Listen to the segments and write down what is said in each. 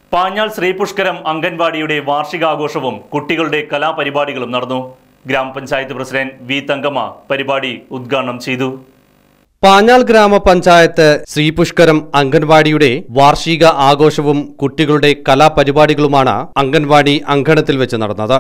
പാഞ്ഞാൾ ശ്രീപുഷ്കരം അംഗൻവാടിയുടെ വാർഷികാഘോഷവും കുട്ടികളുടെ കലാപരിപാടികളും നടന്നു ഗ്രാമപഞ്ചായത്ത് പ്രസിഡന്റ് വി തങ്കമ്മ പരിപാടി ഉദ്ഘാടനം ചെയ്തു പാഞ്ഞാൾ ഗ്രാമപഞ്ചായത്ത് ശ്രീപുഷ്കരം അംഗൻവാടിയുടെ വാർഷിക ആഘോഷവും കുട്ടികളുടെ കലാപരിപാടികളുമാണ് അംഗൻവാടി അങ്കണത്തിൽ വെച്ച് നടന്നത്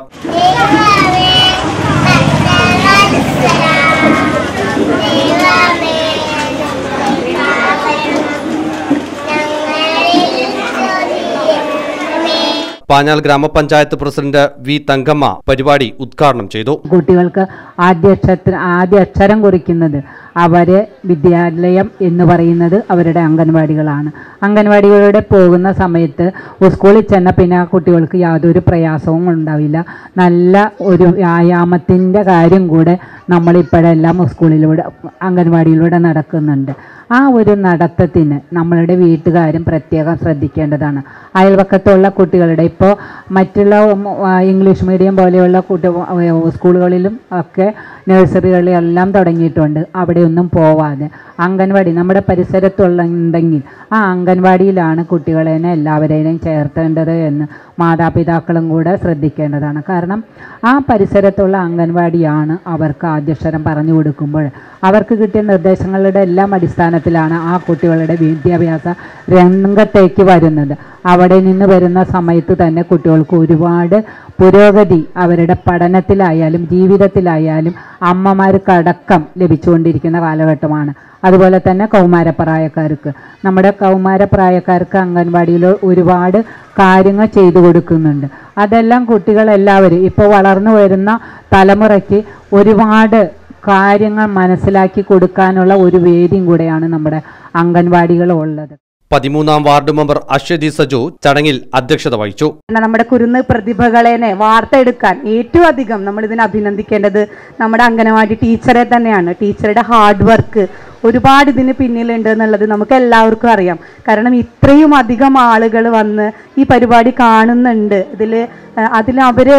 പാഞ്ഞാൾ ഗ്രാമപഞ്ചായത്ത് പ്രസിഡന്റ് വി തങ്കമ്മ പരിപാടി ഉദ്ഘാടനം ചെയ്തു കുട്ടികൾക്ക് ആദ്യ അക്ഷര ആദ്യ അക്ഷരം കുറിക്കുന്നത് അവരെ വിദ്യാലയം എന്ന് പറയുന്നത് അവരുടെ അംഗൻവാടികളാണ് അംഗൻവാടികളിലൂടെ പോകുന്ന സമയത്ത് സ്കൂളിൽ ചെന്ന പിന്നെ ആ കുട്ടികൾക്ക് യാതൊരു പ്രയാസവും ഉണ്ടാവില്ല നല്ല ഒരു വ്യായാമത്തിൻ്റെ കാര്യം കൂടെ നമ്മളിപ്പോഴെല്ലാം സ്കൂളിലൂടെ അംഗൻവാടിയിലൂടെ നടക്കുന്നുണ്ട് ആ ഒരു നടത്തത്തിന് നമ്മളുടെ വീട്ടുകാരും പ്രത്യേകം ശ്രദ്ധിക്കേണ്ടതാണ് അയൽവക്കത്തുള്ള കുട്ടികളുടെ ഇപ്പോൾ മറ്റുള്ള ഉം, ആ, ഇംഗ്ലീഷ് മീഡിയം പോലെയുള്ള കുട്ടി സ്കൂളുകളിലും ഒക്കെ നഴ്സറികളിലെല്ലാം തുടങ്ങിയിട്ടുണ്ട് അവിടെയൊന്നും പോവാതെ അംഗൻവാടി നമ്മുടെ പരിസരത്തുള്ളുണ്ടെങ്കിൽ ആ അംഗൻവാടിയിലാണ് കുട്ടികളെ എല്ലാവരെയും ചേർത്തേണ്ടത് എന്ന് മാതാപിതാക്കളും കൂടെ ശ്രദ്ധിക്കേണ്ടതാണ് കാരണം ആ പരിസരത്തുള്ള അംഗൻവാടിയാണ് അവർക്ക് ആദ്യക്ഷരം പറഞ്ഞു കൊടുക്കുമ്പോൾ അവർക്ക് കിട്ടിയ നിർദ്ദേശങ്ങളുടെ എല്ലാം അടിസ്ഥാനത്തിലാണ് ആ കുട്ടികളുടെ വിദ്യാഭ്യാസ രംഗത്തേക്ക് വരുന്നത് അവിടെ നിന്ന് വരുന്ന സമയത്ത് തന്നെ കുട്ടികൾക്ക് ഒരുപാട് പുരോഗതി അവരുടെ പഠനത്തിലായാലും ജീവിതത്തിലായാലും അമ്മമാർക്കടക്കം ലഭിച്ചുകൊണ്ടിരിക്കുന്ന കാലഘട്ടമാണ് അതുപോലെ തന്നെ കൗമാരപ്രായക്കാർക്ക് നമ്മുടെ കൗമാരപ്രായക്കാർക്ക് അംഗൻവാടിയിൽ ഒരുപാട് കാര്യങ്ങൾ ചെയ്തു കൊടുക്കുന്നുണ്ട് അതെല്ലാം കുട്ടികളെല്ലാവരും ഇപ്പോൾ വളർന്നു വരുന്ന തലമുറയ്ക്ക് ഒരുപാട് കാര്യങ്ങൾ മനസ്സിലാക്കി കൊടുക്കാനുള്ള ഒരു വേദിയും കൂടെയാണ് നമ്മുടെ അംഗൻവാടികൾ ഉള്ളത് പതിമൂന്നാം വാർഡ് മെമ്പർ അശ്വതി സജു ചടങ്ങിൽ അധ്യക്ഷത വഹിച്ചു കാരണം നമ്മുടെ കുരുന്ന് പ്രതിഭകളെ വാർത്തെടുക്കാൻ ഏറ്റവും അധികം നമ്മൾ ഇതിനെ അഭിനന്ദിക്കേണ്ടത് നമ്മുടെ അംഗനവാടി ടീച്ചറെ തന്നെയാണ് ടീച്ചറുടെ ഹാർഡ് വർക്ക് ഒരുപാട് ഇതിന് പിന്നിലുണ്ട് എന്നുള്ളത് നമുക്ക് എല്ലാവർക്കും അറിയാം കാരണം ഇത്രയും അധികം ആളുകൾ വന്ന് ഈ പരിപാടി കാണുന്നുണ്ട് ഇതിൽ അതിൽ അവർ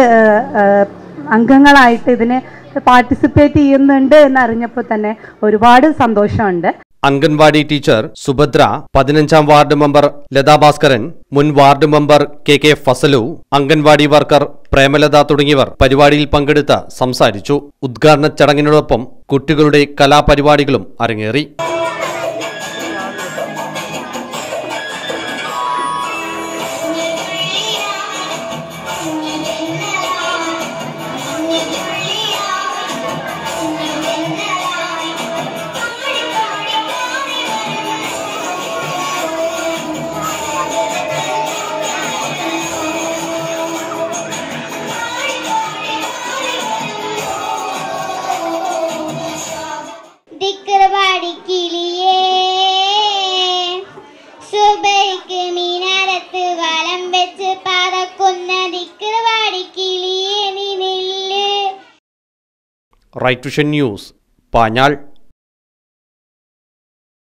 അംഗങ്ങളായിട്ട് ഇതിന് പാർട്ടിസിപ്പേറ്റ് ചെയ്യുന്നുണ്ട് എന്നറിഞ്ഞപ്പോൾ തന്നെ ഒരുപാട് സന്തോഷമുണ്ട് അംഗൻവാടി ടീച്ചർ സുഭദ്ര പതിനഞ്ചാം വാർഡ് മെമ്പർ ലതാ ഭാസ്കരൻ മുൻ ward member K K Fasalu anganwadi worker Premalatha തുടങ്ങിയവർ പരിപാടിയിൽ പങ്കെടുത്ത് സംസാരിച്ചു ഉദ്ഘാടന ചടങ്ങിനോടൊപ്പം കുട്ടികളുടെ കലാപരിപാടികളും അരങ്ങേറി ദിക്രപാടിക്കിളിയേ സുബൈക്ക് മീനാരത്ത് വലം വെച്ച് പറക്കുന്ന ദിക്രപാടിക്കിളിയേ നീ നില്ല് റൈറ്റ് വിഷൻ ന്യൂസ് പാഞ്ഞാൾ